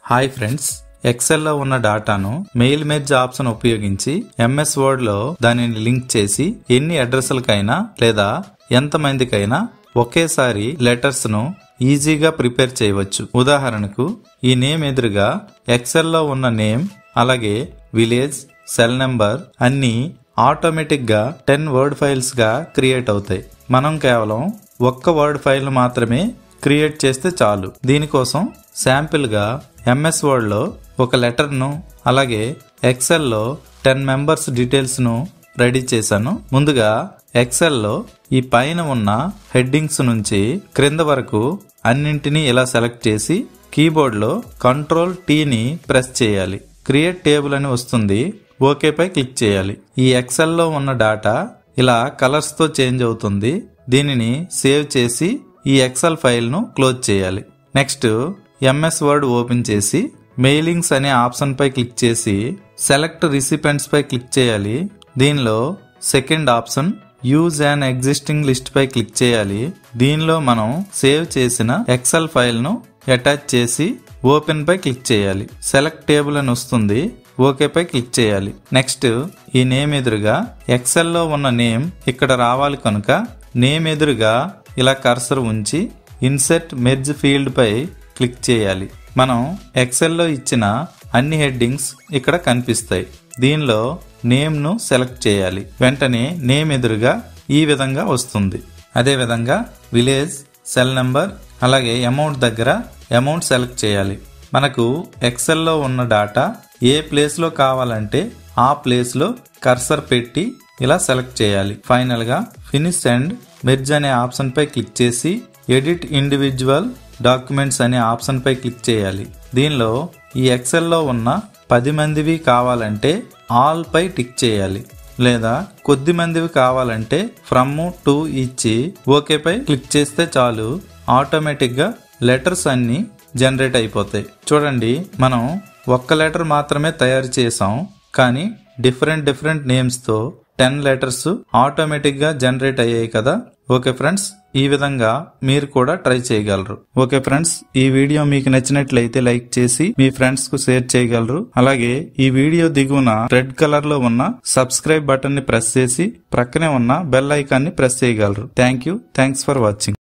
hi friends ఎక్సెల్లో ఉన్న డాటాను మెయిల్ మెర్జ్ ఆప్షన్ ఉపయోగించి ఎంఎస్ వర్డ్ లో దానిని లింక్ చేసి ఎన్ని అడ్రస్లకైనా లేదా ఎంతమందికైనా ఒకేసారి లెటర్స్ ను ఈజీగా ప్రిపేర్ చేయవచ్చు ఉదాహరణకు ఈ నేమ్ ఎదురుగా ఎక్సెల్లో ఉన్న నేమ్ అలాగే విలేజ్ సెల్ నెంబర్ అన్ని ఆటోమేటిక్ గా టెన్ వర్డ్ ఫైల్స్ గా క్రియేట్ అవుతాయి మనం కేవలం ఒక్క వర్డ్ ఫైల్ మాత్రమే క్రియేట్ చేస్తే చాలు దీనికోసం శాంపిల్ గా ఎంఎస్ వర్డ్ లో ఒక లెటర్ ను అలాగే ఎక్సెల్ లో టెన్ మెంబర్స్ డీటెయిల్స్ ను రెడీ చేశాను ముందుగా ఎక్సెల్ లో ఈ పైన ఉన్న హెడ్డింగ్స్ నుంచి క్రింద వరకు అన్నింటినీ ఇలా సెలెక్ట్ చేసి కీబోర్డ్ లో కంట్రోల్ ని ప్రెస్ చేయాలి క్రియేట్ టేబుల్ అని వస్తుంది ఓకే పై క్లిక్ చేయాలి ఈ ఎక్సెల్ లో ఉన్న డాటా ఇలా కలర్స్ తో చేంజ్ అవుతుంది దీనిని సేవ్ చేసి ఈ ఎక్సెల్ ఫైల్ ను క్లోజ్ చేయాలి నెక్స్ట్ ఎంఎస్ వర్డ్ ఓపెన్ చేసి మెయిలింగ్స్ అనే ఆప్షన్ పై క్లిక్ చేసి సెలెక్ట్ రిసిపెంట్స్ పై క్లిక్ చేయాలి దీనిలో second option use and existing list పై క్లిక్ చేయాలి దీనిలో మనం సేవ్ చేసిన ఎక్సెల్ ఫైల్ ను అటాచ్ చేసి ఓపెన్ పై క్లిక్ చేయాలి సెలెక్ట్ టేబుల్ అని వస్తుంది ఓకే పై క్లిక్ చేయాలి నెక్స్ట్ ఈ నేమ్ ఎదురుగా ఎక్సెల్ లో ఉన్న నేమ్ ఇక్కడ రావాలి కనుక నేమ్ ఎదురుగా ఇలా కర్సర్ ఉంచి ఇన్సెట్ మెర్జ్ ఫీల్డ్ పై క్లిక్ చేయాలి మనం ఎక్సెల్ లో ఇచ్చిన అన్ని హెడ్డింగ్స్ ఇక్కడ కనిపిస్తాయి దీనిలో నేమ్ ను సెలెక్ట్ చేయాలి వెంటనే నేమ్ ఎదురుగా ఈ విధంగా వస్తుంది అదే విధంగా విలేజ్ సెల్ నెంబర్ అలాగే అమౌంట్ దగ్గర అమౌంట్ సెలెక్ట్ చేయాలి మనకు ఎక్సెల్ లో ఉన్న డాటా ఏ ప్లేస్ లో కావాలంటే ఆ ప్లేస్ లో కర్సర్ పెట్టి ఇలా సెలెక్ట్ చేయాలి ఫైనల్ గా ఫినిష్ అండ్ మెర్జ్ అనే ఆప్షన్ పై క్లిక్ చేసి ఎడిట్ ఇండివిజువల్ డాక్యుమెంట్స్ అనే ఆప్షన్ పై క్లిక్ చేయాలి దీనిలో ఈ ఎక్సెల్ లో ఉన్న పది మందివి కావాలంటే ఆల్ పై టిక్ చేయాలి లేదా కొద్ది మందివి కావాలంటే ఫ్రమ్ టు ఇచ్చి ఓకే పై క్లిక్ చేస్తే చాలు ఆటోమేటిక్ గా లెటర్స్ అన్ని జనరేట్ అయిపోతాయి చూడండి మనం ఒక్క లెటర్ మాత్రమే తయారు చేసాం కానీ డిఫరెంట్ డిఫరెంట్ నేమ్స్ తో టెన్ లెటర్స్ ఆటోమేటిక్ గా జనరేట్ అయ్యాయి కదా ఓకే ఫ్రెండ్స్ ఈ విధంగా మీరు కూడా ట్రై చేయగలరు ఓకే ఫ్రెండ్స్ ఈ వీడియో మీకు నచ్చినట్లయితే లైక్ చేసి మీ ఫ్రెండ్స్ కు షేర్ చేయగలరు అలాగే ఈ వీడియో దిగువన రెడ్ కలర్ లో ఉన్న సబ్స్క్రైబ్ బటన్ ని ప్రెస్ చేసి ప్రక్కనే ఉన్న బెల్ ఐకాన్ ని ప్రెస్ చేయగలరు thank you thanks for watching